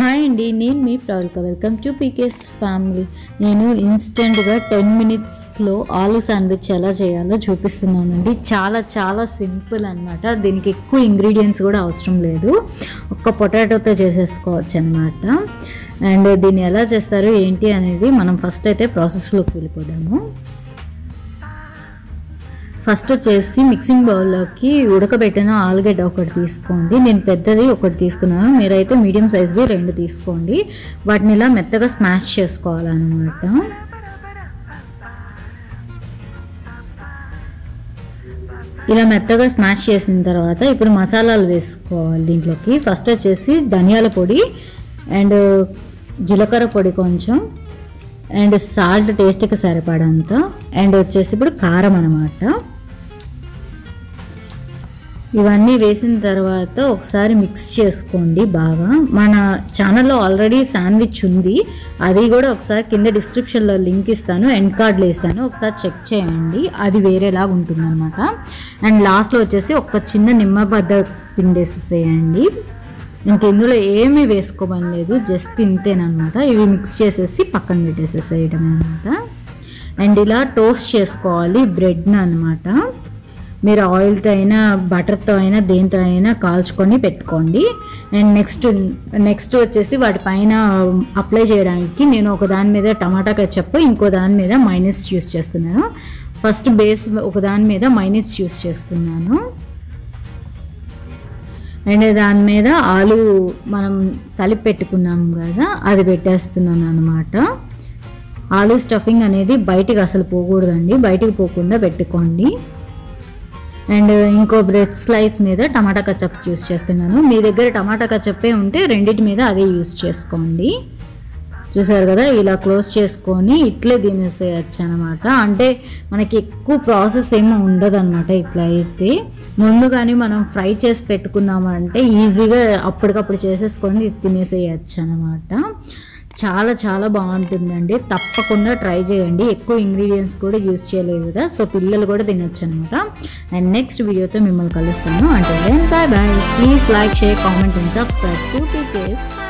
hi అండి నేను మీ Pravalika welcome to PK's family నేను ఇన్స్టెంట్గా టెన్ మినిట్స్లో ఆలు శాండ్విచ్ ఎలా చేయాలో చూపిస్తున్నానండి చాలా చాలా సింపుల్ అనమాట దీనికి ఎక్కువ ఇంగ్రీడియంట్స్ కూడా అవసరం లేదు ఒక్క పొటాటోతో చేసేసుకోవచ్చు అనమాట అండ్ దీన్ని ఎలా చేస్తారు ఏంటి అనేది మనం ఫస్ట్ అయితే ప్రాసెస్లోకి వెళ్ళిపోదాము ఫస్ట్ వచ్చేసి మిక్సింగ్ బౌల్లోకి ఉడకబెట్టిన ఆలుగడ్డ ఒకటి తీసుకోండి నేను పెద్దది ఒకటి తీసుకున్నాను మీరైతే మీడియం సైజ్వి రెండు తీసుకోండి వాటిని ఇలా మెత్తగా స్మాష్ చేసుకోవాలన్నమాట ఇలా మెత్తగా స్మాష్ చేసిన తర్వాత ఇప్పుడు మసాలాలు వేసుకోవాలి దీంట్లోకి ఫస్ట్ వచ్చేసి ధనియాల పొడి అండ్ జీలకర్ర పొడి కొంచెం అండ్ సాల్ట్ టేస్ట్కి సరిపడంత అండ్ వచ్చేసి ఇప్పుడు కారం అనమాట ఇవన్నీ వేసిన తర్వాత ఒకసారి మిక్స్ చేసుకోండి బాగా మన ఛానల్లో ఆల్రెడీ శాండ్విచ్ ఉంది అది కూడా ఒకసారి కింద డిస్క్రిప్షన్లో లింక్ ఇస్తాను ఎండ్ కార్డ్లో ఇస్తాను ఒకసారి చెక్ చేయండి అది వేరేలాగా ఉంటుందన్నమాట అండ్ లాస్ట్లో వచ్చేసి ఒక చిన్న నిమ్మబద్ద పిండేసేసేయండి ఇంక ఇందులో ఏమీ వేసుకోమని లేదు జస్ట్ ఇంతేనమాట ఇవి మిక్స్ చేసేసి పక్కన పెట్టేసేసేయడం అనమాట అండ్ ఇలా టోస్ట్ చేసుకోవాలి బ్రెడ్ని అనమాట మీరు ఆయిల్తో అయినా బటర్తో అయినా దేంతో అయినా కాల్చుకొని పెట్టుకోండి అండ్ నెక్స్ట్ నెక్స్ట్ వచ్చేసి వాటిపైన అప్లై చేయడానికి నేను ఒక దాని మీద టమాటా కచ్చప్ ఇంకో దాని మీద మైనస్ యూస్ చేస్తున్నాను ఫస్ట్ బేస్ ఒక దాని మీద మైనస్ యూస్ చేస్తున్నాను అండ్ దాని మీద ఆలు మనం కలిపి పెట్టుకున్నాం కదా అది పెట్టేస్తున్నాను అనమాట ఆలు స్టఫింగ్ అనేది బయటికి అసలు పోకూడదండి బయటికి పోకుండా పెట్టుకోండి అండ్ ఇంకో బ్రెడ్ స్లైస్ మీద టమాటా కచప్ యూస్ చేస్తున్నాను మీ దగ్గర టమాటా కచప్పే ఉంటే రెండింటి మీద అదే యూస్ చేసుకోండి చూసారు కదా ఇలా క్లోజ్ చేసుకొని ఇట్లే తినేసేయచ్చు అనమాట అంటే మనకి ఎక్కువ ప్రాసెస్ ఏమీ ఉండదు అనమాట ఇట్లా అయితే ముందుగానే మనం ఫ్రై చేసి పెట్టుకున్నామంటే ఈజీగా అప్పటికప్పుడు చేసేసుకొని తినేసేయచ్చు అనమాట చాలా చాలా బాగుంటుందండి తప్పకుండా ట్రై చేయండి ఎక్కువ ఇంగ్రీడియంట్స్ కూడా యూస్ చేయలేదు కదా సో పిల్లలు కూడా తినొచ్చు అనమాట అండ్ నెక్స్ట్ వీడియోతో మిమ్మల్ని కలుస్తాను అంటే bye bye please like share comment and subscribe to T case